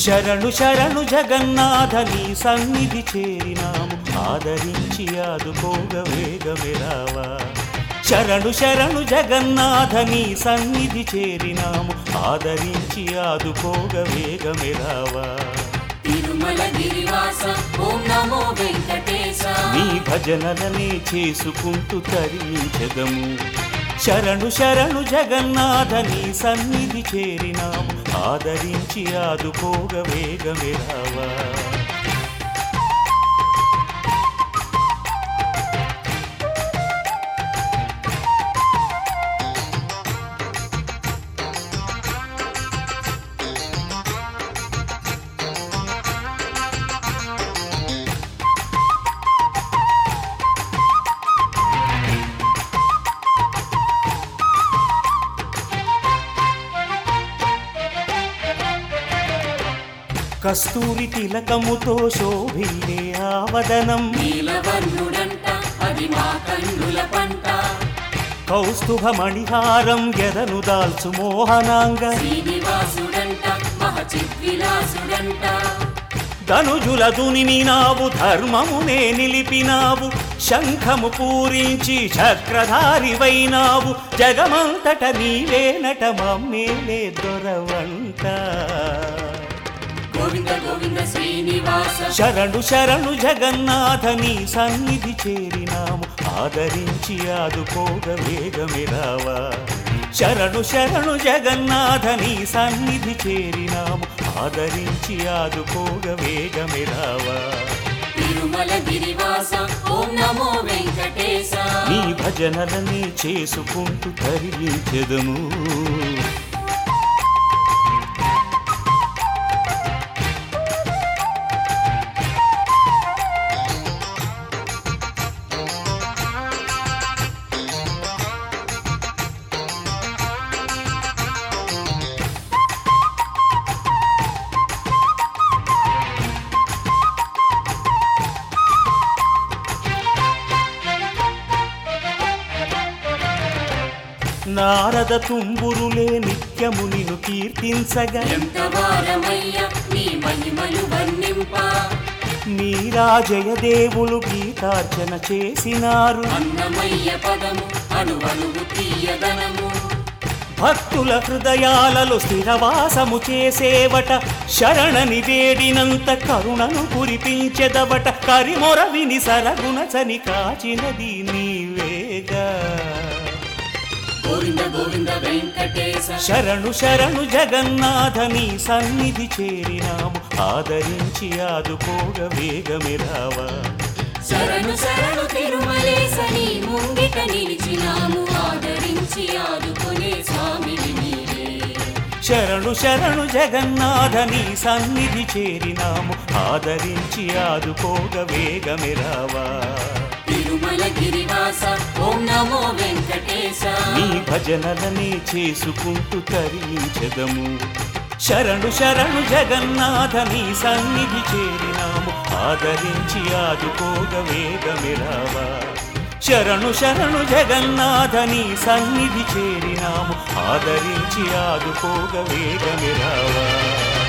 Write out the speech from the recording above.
శరణు శరణు జగన్నాథ నీ సన్నిధి చేరినాము ఆదరించి ఆదుకోగ వేగమెరావా శరణు శరణు జగన్నాథ నీ సన్నిధి చేరినాము ఆదరించి ఆదుకోగ వేగమెరావా తిరుమల గిరివాస ఓం నమో వెంకటేశ నీ భజనలనే చేసుకుంటూ తరించదము శరణు శరణు జగన్నాథ నీ సన్నిధి చేరినాము ఆదరించి ఆదుకోగ వేగమెరావా కస్తూరి తిలకముతో శోభిల్లే ఆవదనం నీలవర్ణుడంట అది మా కన్నుల పంట కౌస్తుభ మణిహారం ఎదను దాల్చు మోహనాంగ శ్రీనివాసుడంట మహచిద్విలాసుడంట ధనుజుల దునిమినావు ధర్మమునే నిలిపినావు శంఖము పూరించి చక్రధారివైనావు జగమంతట నీవేనట మమ్మేలే దొరవంట గోవింద గోవింద శ్రీనివాస శరణు శరణు జగన్నాథ నీ సన్నిధి చేరినాము ఆదరించి ఆదుకోగ వేగమిరావా శరణు శరణు జగన్నాథ నీ సన్నిధి చేరినాము ఆదరించి ఆదుకోగ వేగమిరావా తిరుమల గిరివాస ఓం నమో వెంకటేశ నీ భజనలనే చేసుకుంటూ తరించెదము నారద తుంబురులే నిత్యము నిన్ను కీర్తించగా ఎంత వారమయ్య నీ మహిమలు వర్ణింప నీరాజయ దేవులు గీతార్చన చేసినారు అన్నమయ్య పదము అణువణువు తీయదనము భక్తుల హృదయాలలో స్థిరవాసము చేసేవట శరణని వేడినంత కరుణను కురిపించెదవట కరిమొర విని సరగుణ చని కాచినది నీవేగా గోవింద గోవింద వెంకటేశ శరణు శరణు జగన్నాథ నీ సన్నిధి చేరినాము ఆదరించి ఆదుకోగ వేగమిరావా శరణు శరణు తిరుమలేశని ముంగిట నిలిచినాము ఆదరించి ఆదుకునే స్వామిని నీవే శరణు శరణు జగన్నాథ నీ సన్నిధి చేరినాము ఆదరించి ఆదుకోగ వేగమిరావా తిరుమల గిరివాస ఓం నమో వెంకటేశ నీ భజనలనే చేసుకుంటూ తరించదము శరణు శరణు జగన్నాథ నీ సన్నిధి చేరినాము ఆదరించి ఆదుకోగ వేగమిరావా శరణు శరణు జగన్నాథ నీ సన్నిధి చేరినాము ఆదరించి ఆదుకోగ వేగమిరావా